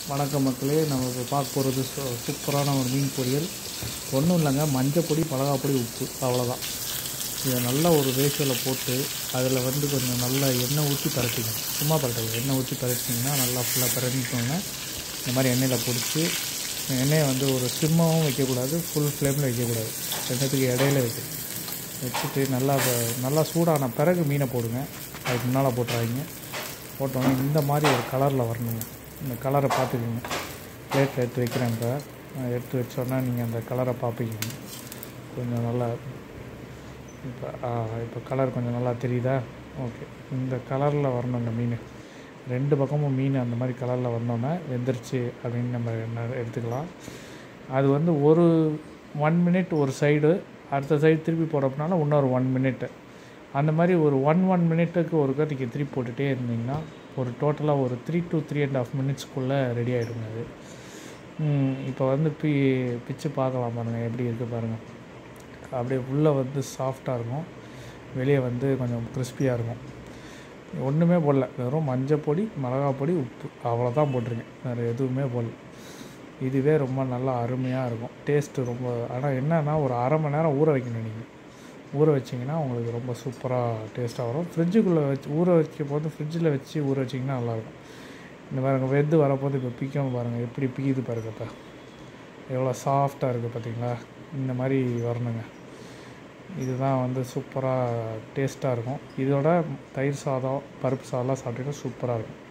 வணக்கம் மக்களே நம்ம இப்போ பார்க்க போகிறது சூப்பரான ஒரு மீன் பொரியல் ஒன்றும் இல்லைங்க மஞ்சள் பொடி மிளகாப் பொடி உப்பு அவ்வளோதான் இதை நல்லா ஒரு ரேஷியோவில் போட்டு அதில் வந்து கொஞ்சம் நல்லா எண்ணெய் ஊற்றி பரட்டிக்கணும் சும்மா பரட்டல எண்ணெய் ஊற்றி பரட்டிங்கன்னா நல்லா ஃபுல்லாக பரட்டிட்டோன்னே இந்த மாதிரி எண்ணெயில் பிடிச்சி எண்ணெயை வந்து ஒரு சிம்மாவும் வைக்கக்கூடாது ஃபுல் ஃப்ளேமில் வைக்கக்கூடாது ரெண்டுத்துக்கு இடையில வைக்கணும் வச்சுட்டு நல்லா ப- நல்லா சூடான பிறகு மீனை போடுங்க அதுக்கு முன்னால் போட்டுறாதீங்க போட்டோன்னே இந்த மாதிரி ஒரு கலரில் வரணுங்க இந்த கலரை பார்த்துக்குங்க பிளேட்டில் எடுத்து வைக்கிறேன் இப்போ நான் எடுத்து வச்சோன்னா நீங்கள் அந்த கலரை பார்ப்பீங்க கொஞ்சம் நல்லா இப்போ இப்போ கலர் கொஞ்சம் நல்லா தெரியுதா ஓகே இந்த கலரில் வரணும் இந்த மீன் ரெண்டு பக்கமும் மீன் அந்த மாதிரி கலரில் வந்தோன்னே வெந்துருச்சு அப்படின்னு நம்ம என்ன எடுத்துக்கலாம் அது வந்து ஒரு ஒன் மினிட் ஒரு சைடு அடுத்த சைடு திருப்பி போடப்பனால இன்னொரு ஒன் மினிட்டு அந்த மாதிரி ஒரு ஒன் ஒன் மினிட்டுக்கு ஒரு கத்திக்கு திருப்பி போட்டுகிட்டே இருந்தீங்கன்னா ஒரு டோட்டலாக ஒரு three to three and half மினிட்ஸ்க்குள்ளே ரெடி ஆகிடுங்க அது இப்போ வந்து பி பிச்சு பார்க்கலாம் பாருங்கள் எப்படி இருக்குது பாருங்கள் அப்படியே உள்ளே வந்து சாஃப்டாக இருக்கும் வெளியே வந்து கொஞ்சம் கிறிஸ்பியாக இருக்கும் ஒன்றுமே போடல வெறும் மஞ்சள் பொடி மிளகாப் பொடி உப்பு அவ்வளோதான் போட்டிருக்கேன் வேறு எதுவுமே போடல இதுவே ரொம்ப நல்லா அருமையாக இருக்கும் டேஸ்ட்டு ரொம்ப ஆனால் என்னன்னா ஒரு அரை மணி நேரம் ஊற வைக்கணும் நீங்கள் ஊற வச்சிங்கன்னா உங்களுக்கு ரொம்ப சூப்பராக டேஸ்ட்டாக வரும் ஃப்ரிட்ஜுக்குள்ளே வச்சு ஊற வைக்கும் போது ஃப்ரிட்ஜில் வச்சு ஊற வச்சிங்கன்னா நல்லாயிருக்கும் இந்த பாருங்கள் வெந்து வரப்போது இப்போ பிக்கணும் பாருங்கள் எப்படி பிக்குது பாருங்க இப்போ எவ்வளோ சாஃப்டாக இருக்குது பார்த்தீங்களா இந்த மாதிரி வரணுங்க இதுதான் வந்து சூப்பராக டேஸ்ட்டாக இருக்கும் இதோட தயிர் சாதம் பருப்பு சாதம்லாம் சாப்பிட்டீங்கன்னா சூப்பராக இருக்கும்